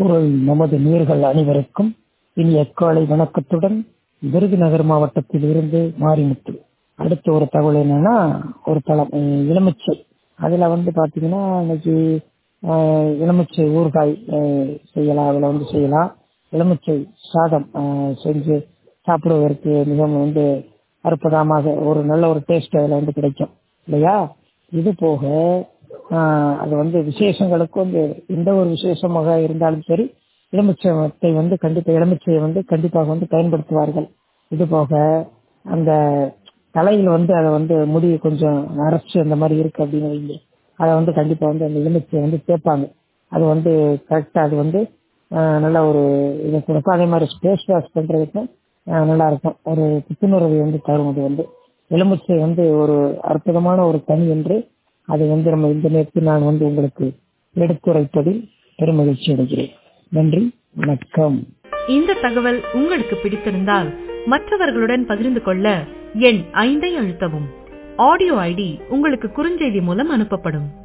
குரல் நமது நேர்கள் அனைவருக்கும் இனி எக்காலை வணக்கத்துடன் விருதுநகர் மாவட்டத்தில் இருந்து மாரிமுத்து அடுத்த ஒரு தகவல் என்னன்னா ஒரு பழம் அஹ் எலுமிச்சை அதுல வந்து பாத்தீங்கன்னா இன்னைக்கு அஹ், எலுமிச்சை ஊறுகாய் அஹ், செய்யலாம் அதுல வந்து செய்யலாம் எலுமிச்சை சாதம் அஹ், செஞ்சு சாப்பிடுவதற்கு மிகவும் வந்து அற்புதமாக ஒரு நல்ல ஒரு டேஸ்ட் அதில் வந்து கிடைக்கும் இல்லையா இது போக ஆஹ், அது வந்து விசேஷங்களுக்கு வந்து எந்த ஒரு விசேஷமாக இருந்தாலும் சரி எலுமிச்சை வந்து கண்டிப்பாக எலுமிச்சையை வந்து கண்டிப்பாக வந்து பயன்படுத்துவார்கள் இது போக அந்த தலையில் வந்து அதை வந்து முடி கொஞ்சம் அரைச்சு அந்த மாதிரி இருக்கு அப்படின்னு வைங்க அதை வந்து கண்டிப்பாக வந்து அந்த எலுமிச்சையை வந்து தேய்ப்பாங்க அது வந்து கரெக்டாக அது வந்து ஆஹ், நல்ல ஒரு இதை கொடுக்கும் அதே மாதிரி ஸ்பேஸ் வாஷ் பண்ணுறதுக்கும் நல்லா இருக்கும் ஒரு புத்துணர்வை வந்து தரும் அது வந்து எலுமிச்சை வந்து ஒரு அற்புதமான ஒரு கனி என்று அதை வந்து நம்ம இந்த நேரத்தில் நான் வந்து உங்களுக்கு எடுத்துரைப்பதில் பெருமகிழ்ச்சி அடைகிறேன் நன்றி வணக்கம் இந்த தகவல் உங்களுக்கு பிடித்திருந்தால் மற்றவர்களுடன் பகிர்ந்து கொள்ள எண் ஐந்தை அழுத்தவும் ஆடியோ ஐடி உங்களுக்கு குறுஞ்செய்தி மூலம் அனுப்பப்படும்